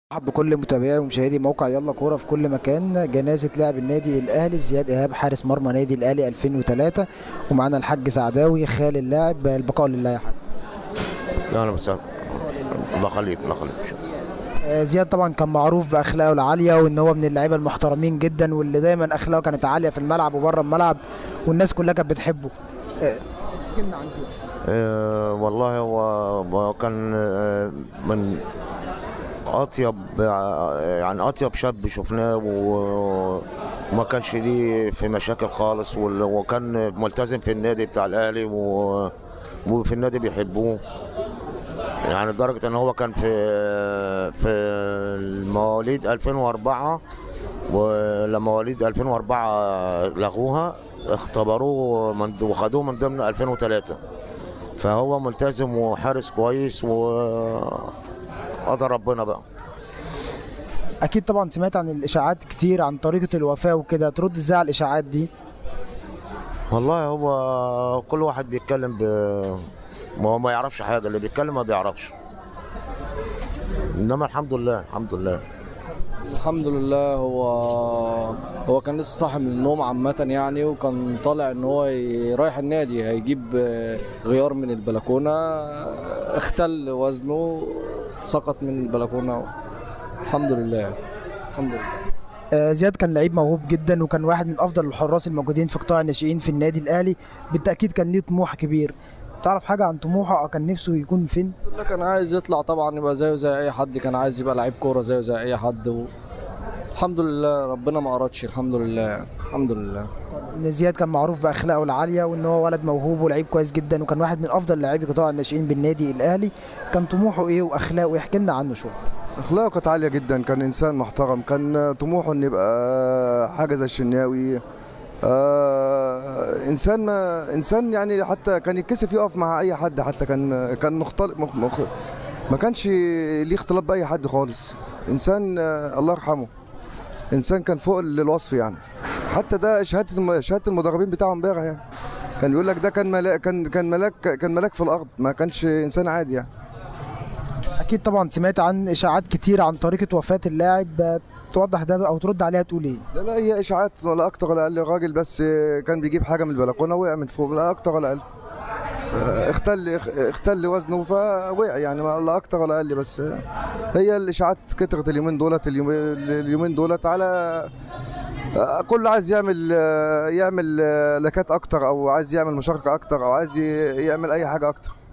مرحب بكل متابعي ومشاهدي موقع يلا كوره في كل مكان جنازه لاعب النادي الاهلي زياد ايهاب حارس مرمى نادي الاهلي 2003 ومعانا الحاج سعداوي خال اللاعب البقاء لله يا حاج اهلا وسهلا الله يخليك الله يخليك آه، زياد طبعا كان معروف باخلاقه العاليه وان هو من اللعيبه المحترمين جدا واللي دايما اخلاقه كانت عاليه في الملعب وبره الملعب والناس كلها كانت بتحبه آه، احكي لنا عن زياد أه والله هو هو كان آه، من اطيب يعني اطيب شاب شفناه و- وما كانش ليه في مشاكل خالص وال- وكان ملتزم في النادي بتاع الاهلي و- وفي النادي بيحبوه يعني لدرجه ان هو كان في في المواليد 2004 ولما مواليد 2004 لغوها اختبروه من وخدوه من ضمن 2003 فهو ملتزم وحارس كويس وقدر ربنا بقى اكيد طبعا سمعت عن الاشاعات كتير عن طريقه الوفاه وكده ترد ازاي على الاشاعات دي والله هو كل واحد بيتكلم ب ما هو ما يعرفش حاجه اللي بيتكلم ما بيعرفش انما الحمد لله الحمد لله الحمد لله هو هو كان لسه صاحي من النوم عامة يعني وكان طالع ان هو ي- رايح النادي هيجيب آه، غيار من البلكونة آه، اختل وزنه سقط من البلكونة الحمد لله الحمد لله آه، زياد كان لعيب موهوب جدا وكان واحد من افضل الحراس الموجودين في قطاع الناشئين في النادي الاهلي بالتاكيد كان ليه طموح كبير تعرف حاجه عن طموحه او كان نفسه يكون فين لا كان عايز يطلع طبعا يبقى زيه زي اي حد كان عايز يبقى لعيب كورة زيه زي اي حد و... الحمد لله ربنا ما أردش الحمد لله الحمد لله ان زياد كان معروف باخلاقه العاليه وان هو ولد موهوب ولعيب كويس جدا وكان واحد من افضل لاعبي قطاع الناشئين بالنادي الاهلي كان طموحه ايه واخلاقه يحكي لنا عنه شويه اخلاقه كانت عاليه جدا كان انسان محترم كان طموحه انه يبقى حاجه زي الشناوي آه انسان ما انسان يعني حتى كان يتكسف يقف مع اي حد حتى كان كان مختلط مخ مخ ما كانش ليه اختلاط باي حد خالص انسان آه الله يرحمه انسان كان فوق الوصف يعني حتى ده شهاده الم- شهاده المدربين بتاعه امبارح يعني كان بيقول لك ده كان ملاك كان كان ملاك كان ملاك في الارض ما كانش انسان عادي يعني اكيد طبعا سمعت عن اشاعات كتير عن طريقه وفاه اللاعب آه، توضح ده او ترد عليها تقول ايه لا لا هي اشاعات ولا اكتر ولا اقل الراجل بس كان بيجيب حاجه من البلكونه وقع من فوق لا اكتر ولا اقل آه، اختل اختل وزنه فوقع يعني ما لا اكتر ولا اقل بس هي الاشاعات كترت اليومين دولت اليوم- اليومين دولت على آه، كل عايز يعمل آه، يعمل آه، لاكات اكتر او عايز يعمل مشاركه اكتر او عايز ي- يعمل اي حاجه اكتر